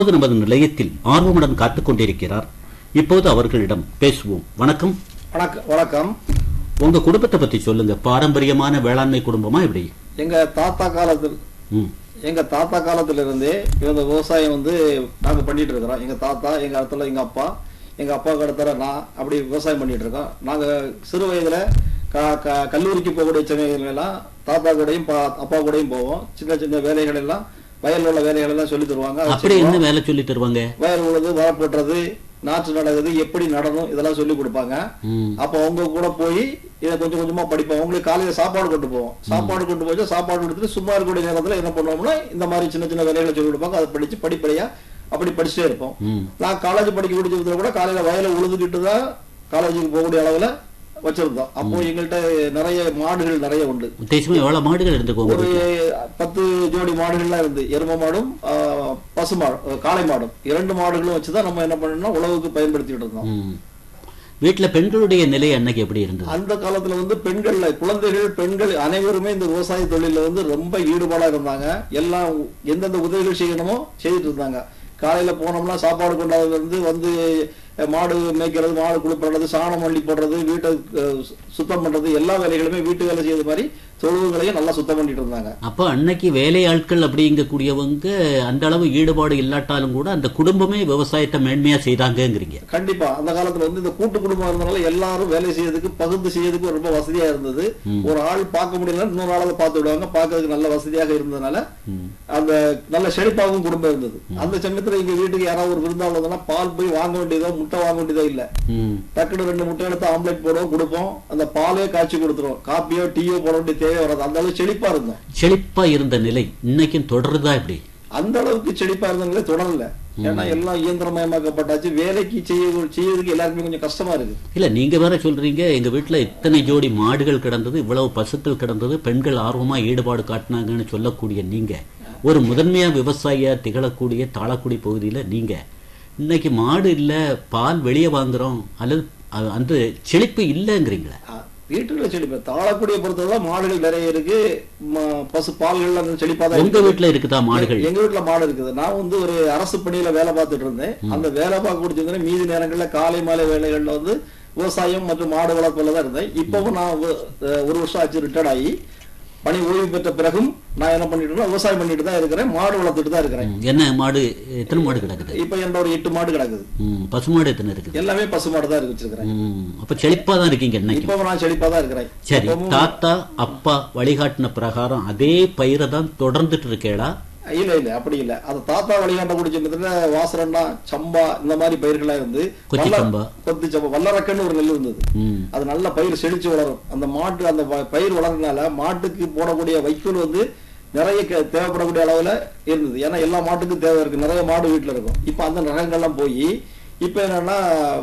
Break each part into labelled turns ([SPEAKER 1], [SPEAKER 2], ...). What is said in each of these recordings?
[SPEAKER 1] இப்போது நமது நிலையத்தில் ஆர்வமுடன் காத்துக் கொண்டிருக்கிறார் இப்போது அவர்களிடம் பேசுவோம் வணக்கம்
[SPEAKER 2] வணக்கம் வணக்கம்
[SPEAKER 1] உங்க குடும்பத்தை பத்தி சொல்லுங்க பாரம்பரியமான வேளாண்மை குடும்பமா இப்படி
[SPEAKER 2] எங்க தாத்தா காலத்தில்
[SPEAKER 1] ம்
[SPEAKER 2] எங்க தாத்தா காலத்துல இருந்தே இந்த விவசாயம் வந்து நாங்க பண்ணிட்டு இருக்கிறோம் எங்க தாத்தா எங்க இடத்துல எங்க அப்பா எங்க அப்பா கடத்தர நான் அப்படி விவசாயம் பண்ணிட்டு இருக்கோம் நாங்க சிறு வயதுல க- க- கல்லூரிக்கு போகக்கூடிய சமயங்கள் எல்லாம் தாத்தா கூடயும் பா- அப்பா கூடயும் போவோம் சின்ன சின்ன வேலைகள் எல்லாம் வயல்ல உள்ள வேலைகள் எல்லாம் சொல்லி தருவாங்க அதை
[SPEAKER 1] அப்படி
[SPEAKER 2] செய்வோம்.
[SPEAKER 1] என்ன வேலை சொல்லி தருவாங்க
[SPEAKER 2] வயல் உழுது வரப்போட்டுறது நாற்று நடக்குது எப்படி நடணும் இதெல்லாம் சொல்லி கொடுப்பாங்க
[SPEAKER 1] ம்
[SPEAKER 2] அப்ப அவங்க கூட போய் இதை கொஞ்சம் கொஞ்சமா படிப்போம் அவங்களுக்கு காலையில சாப்பாடு கொண்டு போவோம் சாப்பாடு கொண்டு போய் சாப்பாடு கொடுத்துட்டு சும்மா இருக்கக்கூடிய நேரத்துல என்ன பண்ணுவோம்னா இந்த மாதிரி சின்ன சின்ன வேலைகளை சொல்லி கொடுப்பாங்க அதை படிச்சு படிப்படியா அப்படி படிச்சுட்டே இருப்போம்
[SPEAKER 1] ம்
[SPEAKER 2] நான் காலேஜ் படிக்க முடிச்சதுல கூட காலையில வயல உழுதுகிட்டு தான் காலேஜுக்கு போகக்கூடிய அளவுல வச்சிருந்தோம் அப்போ எங்கள்கிட்ட நிறைய மாடுகள் நிறைய உண்டு
[SPEAKER 1] உத்தேசமா எவ்வளவு மாடுகள் இருந்துக்கோங்க
[SPEAKER 2] ஒரு பத்து ஜோடி மாடுகள்லாம் இருந்து எரும மாடும் ஆஹ், பசு மாடு அஹ், காளை மாடும் இரண்டு மாடுகளும் வச்சுதான் நம்ம என்ன பண்ணோம்னா உழவுக்கு பயன்படுத்திட்டு இருந்தோம்
[SPEAKER 1] ம் வீட்டுல பெண்களுடைய நிலை அன்னைக்கு எப்படி இருந்தது
[SPEAKER 2] அந்த காலத்துல வந்து பெண்கள்ல குழந்தைகள் பெண்கள் அனைவருமே இந்த விவசாய தொழில வந்து ரொம்ப ஈடுபாடா இருந்தாங்க எல்லாம் எந்தெந்த உதவிகள் செய்யணுமோ செய்துட்டு இருந்தாங்க காலையில போனோம்னா சாப்பாடு கொண்டாடுறது இருந்து வந்து அஹ், மாடு மேய்க்கிறது மாடு குளிப்படுறது சாணம் அள்ளி போடுறது வீட்டை அஹ், சு- சுத்தம் பண்றது எல்லா வேலைகளுமே வீட்டு வேலை செய்யறது மாதிரி தொழுவுகளையும் நல்லா சுத்தம் பண்ணிட்டு இருந்தாங்க
[SPEAKER 1] அப்ப அன்னைக்கு வேலை ஆட்கள் அப்படிங்கக்கூடியவங்க அந்த அளவு ஈடுபாடு இல்லாட்டாலும் கூட அந்த குடும்பமே விவசாயத்தை மேன்மையா செய்தாங்கங்கிறீங்க
[SPEAKER 2] கண்டிப்பா அந்த காலத்துல வந்து இந்த கூட்டு குடும்பம் இருந்தனால எல்லாரும் வேலை செய்யறதுக்கு பகுந்து செய்யறதுக்கு ரொம்ப வசதியா இருந்தது ஒரு ஆள் பார்க்க முடியல இன்னொரு ஆளால பார்த்து விடுவாங்க பார்க்கறதுக்கு நல்ல வசதியாக இருந்ததுனால
[SPEAKER 1] ம்.
[SPEAKER 2] அந்த நல்ல செழிப்பாகவும் குடும்பம் இருந்தது அந்த சமயத்துல எங்க வீட்டுக்கு யாராவது ஒரு விருந்தாள் வந்தா பால் போய் வாங்க வேண்டியதோ முட்டை வாங்க வேண்டியதோ இல்ல
[SPEAKER 1] ம்
[SPEAKER 2] டக்குனு ரெண்டு முட்டை எடுத்து ஆம்லெட் போடுவோம் கொடுப்போம் அந்த பாலே காய்ச்சி கொடுத்துருவோம் காப்பியோ டீயோ போட வேண்டிய தேவை வராது அந்த அளவுக்கு செழிப்பா இருந்தோம்
[SPEAKER 1] செழிப்பா இருந்த நிலை இன்னைக்கும் தொடருதா இப்படி
[SPEAKER 2] அந்த அளவுக்கு செழிப்பா இருந்தவங்களே தொடரல ஏன்னா எல்லாம் இயந்திரமயமாக்கப்பட்டாச்சு வேலைக்கு செய்ய செய்யறதுக்கு எல்லாருக்குமே கொஞ்சம் கஷ்டமா இருக்கு
[SPEAKER 1] இல்ல நீங்க வேற சொல்றீங்க எங்க வீட்டுல இத்தனை ஜோடி மாடுகள் கிடந்தது இவ்வளவு பசுக்கள் கிடந்தது பெண்கள் ஆர்வமா ஈடுபாடு காட்டினாங்கன்னு சொல்லக்கூடிய நீங்க ஒரு முதன்மையா விவசாயியா திகழக்கூடிய தாளக்குடி பகுதியில நீங்க இன்னைக்கு மாடு இல்ல பால் வெளியே வாங்குறோம் அல்லது அ- அந்த செழிப்பு இல்லைங்கிறீங்களா
[SPEAKER 2] அஹ் வீட்டுல செழிப்பு தாளக்குடியை பொறுத்தவரை மாடுகள் நிறைய இருக்கு ம- பசு பால்கள் அந்த செழிப்பா தான்
[SPEAKER 1] உங்க
[SPEAKER 2] இருக்கு.
[SPEAKER 1] வீட்டுல இருக்குதா மாடுகள்
[SPEAKER 2] எங்க வீட்டுல மாடு இருக்குது நான் வந்து ஒரு அரசு பணியில வேலை பார்த்துட்டு இருந்தேன் அந்த வேலை பார்க்க முடிச்சிருந்தேன் மீதி நேரங்கள்ல காலை மாலை வேலைகள்ல வந்து விவசாயம் மற்றும் மாடு வளர்ப்புல தான் இருந்தேன் இப்பவும் நான் ஒ- அஹ் ஒரு வருஷம் ஆச்சு ரிட்டையர்ட் ஆகி பணி ஓய்வு பெற்ற பிறகும் நான் என்ன பண்ணிட்டு இருக்கேன் விவசாயம் பண்ணிட்டு தான் இருக்கிறேன் மாடு வளர்த்துட்டு தான் இருக்கிறேன்
[SPEAKER 1] ம், என்ன மாடு எத்தனை மாடு கிடக்குது
[SPEAKER 2] இப்ப என்கிட்ட ஒரு எட்டு மாடு கிடக்குது
[SPEAKER 1] ம், பசுமாடு எத்தனை இருக்குது
[SPEAKER 2] எல்லாமே பசு மாடு தான் இருக்கு வச்சிருக்கிறேன்
[SPEAKER 1] ம், அப்ப செழிப்பா தான் இருக்கீங்க இன்னைக்கு
[SPEAKER 2] இப்பவும் நான் செழிப்பா தான் இருக்கிறேன்
[SPEAKER 1] சரி
[SPEAKER 2] இப்பவும்
[SPEAKER 1] தாத்தா அப்பா வழிகாட்டின பிரகாரம் அதே பயிரை தான் தொடர்ந்துட்டு இருக்கேடா
[SPEAKER 2] இல்ல இல்ல அப்படி இல்ல அந்த தாத்தா வழிகாட்ட குடிச்ச இடத்துல வாசரண்டா சம்பா இந்த மாதிரி பயிர்களா இருந்து
[SPEAKER 1] கொச்சி
[SPEAKER 2] வல்ல-
[SPEAKER 1] சம்பா.
[SPEAKER 2] கொத்தி சம்பா வல்லரக்கன்னு ஒரு நெல் இருந்தது
[SPEAKER 1] ம்
[SPEAKER 2] அது நல்ல பயிர் செழிச்சு வளரும் அந்த மாட்டு அந்த வ- பயிர் வளர்றதுனால மாட்டுக்கு போடக்கூடிய வைக்கோல் வந்து நிறைய கே- தேவைப்படக்கூடிய அளவுல இருந்தது ஏன்னா எல்லா மாட்டுக்கும் தேவை இருக்கு நிறைய மாடு வீட்டுல இருக்கும் இப்ப அந்த ரகங்கள்லாம் போய் இப்ப என்னன்னா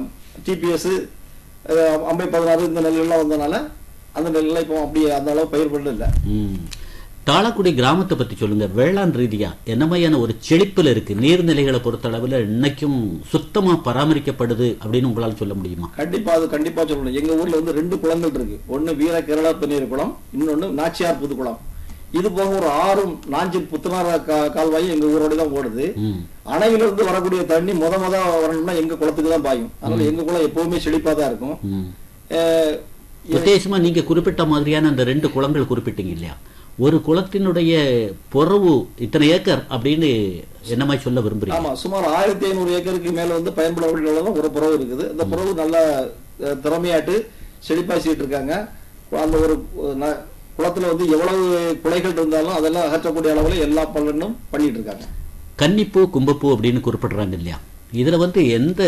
[SPEAKER 2] டிபிஎஸ் அம்பை பதினாறு இந்த நெல்லெல்லாம் வந்தனால அந்த நெல்லாம் இப்போ அப்படியே அந்த அளவு பயிர் பண்ணல இல்ல
[SPEAKER 1] ம். தாளக்குடி கிராமத்தை பத்தி சொல்லுங்க வேளாண் ரீதியா என்ன மாதிரியான ஒரு செழிப்புல இருக்கு நீர்நிலைகளை பொறுத்தளவுல இன்னைக்கும் சுத்தமா பராமரிக்கப்படுது அப்படின்னு உங்களால சொல்ல முடியுமா
[SPEAKER 2] கண்டிப்பா அது கண்டிப்பா சொல்லணும் எங்க ஊர்ல வந்து ரெண்டு குளங்கள் இருக்கு ஒண்ணு வீர கேரளா பன்னீர் குளம் இன்னொன்னு நாச்சியார் புது குளம் இது போக ஒரு ஆறும் நாஞ்சில் புத்தனார கா- கால்வாயும் எங்க ஊரோட தான் ஓடுது
[SPEAKER 1] ம்
[SPEAKER 2] அணையில இருந்து வரக்கூடிய தண்ணி முத முத வரணும்னா எங்க குளத்துக்கு தான் பாயும் அதனால எங்க குளம் எப்பவுமே செழிப்பா தான் இருக்கும்
[SPEAKER 1] ம்
[SPEAKER 2] அஹ்
[SPEAKER 1] உத்தேசமா நீங்க குறிப்பிட்ட மாதிரியான அந்த ரெண்டு குளங்கள் குறிப்பிட்டீங்க இல்லையா ஒரு குளத்தினுடைய பொறவு இத்தனை ஏக்கர் அப்படின்னு என்ன மாதிரி சொல்ல விரும்புறீங்க
[SPEAKER 2] ஆமா சுமார் ஆயிரத்தி ஐநூறு ஏக்கருக்கு மேல வந்து பயன்படக்கூடிய அளவுல ஒரு புறவு இருக்குது அந்த புறவு நல்ல அஹ், திறமையாட்டு செழிப்பாசிட்டு இருக்காங்க அந்த ஒரு அஹ், ந- குளத்துல வந்து எவ்வளவு குலைகள் இருந்தாலும் அதெல்லாம் அகற்றக்கூடிய அளவுல எல்லா பலனும் பண்ணிட்டு இருக்காங்க
[SPEAKER 1] கன்னிப்பூ கும்பப்பூ அப்படின்னு குறிப்பிடுறாங்க இல்லையா இதுல வந்து எந்த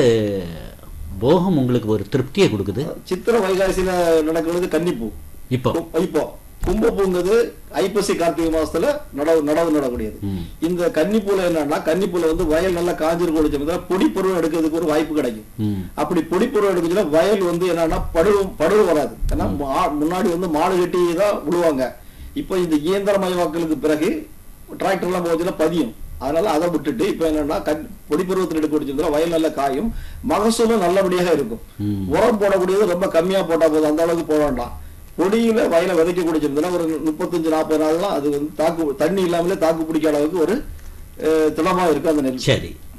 [SPEAKER 1] போகம் உங்களுக்கு ஒரு திருப்தியை கொடுக்குது
[SPEAKER 2] சித்திர வைகாசியில நடக்கிறது கன்னிப்பூ
[SPEAKER 1] இப்போ
[SPEAKER 2] இப்போ கும்பப்பூங்கிறது ஐப்பசி கார்த்திகை மாசத்துல நடவு நடவு நடக்கூடியது
[SPEAKER 1] ம்.
[SPEAKER 2] இந்த கன்னிப்பூல என்னன்னா கன்னிப்பூல வந்து வயல் நல்லா காஞ்சிருக்க சமயத்துல பொடி பொருள் எடுக்கிறதுக்கு ஒரு வாய்ப்பு கிடைக்கும்
[SPEAKER 1] ம்
[SPEAKER 2] அப்படி பொடி பொருள் எடுக்குச்சுன்னா வயல் வந்து என்னன்னா படுவு படுவு வராது ஏன்னா மா- முன்னாடி வந்து மாடு கட்டி தான் விடுவாங்க இப்போ இந்த இயந்திரமயமாக்கலுக்கு பிறகு டிராக்டர் எல்லாம் போச்சுன்னா பதியும் அதனால அதை விட்டுட்டு இப்ப என்னன்னா கண் பொடி பருவத்தில் எடுக்க முடிச்சதுல வயல் நல்ல காயும் மகசூலும் நல்லபடியாக இருக்கும்
[SPEAKER 1] ம்.
[SPEAKER 2] உரம் போடக்கூடியது ரொம்ப கம்மியா போட்டா போதும் அந்த அளவுக்கு போட வேண்டாம் பொடியில வயலை விதைக்க குடிச்சிருந்தா ஒரு முப்பத்தஞ்சு நாற்பது நாள்லாம் அது வந்து தாக்கு தண்ணி இல்லாமலே தாக்கு பிடிக்க அளவுக்கு ஒரு அஹ், திடமா இருக்கு அந்த நெல்
[SPEAKER 1] சரி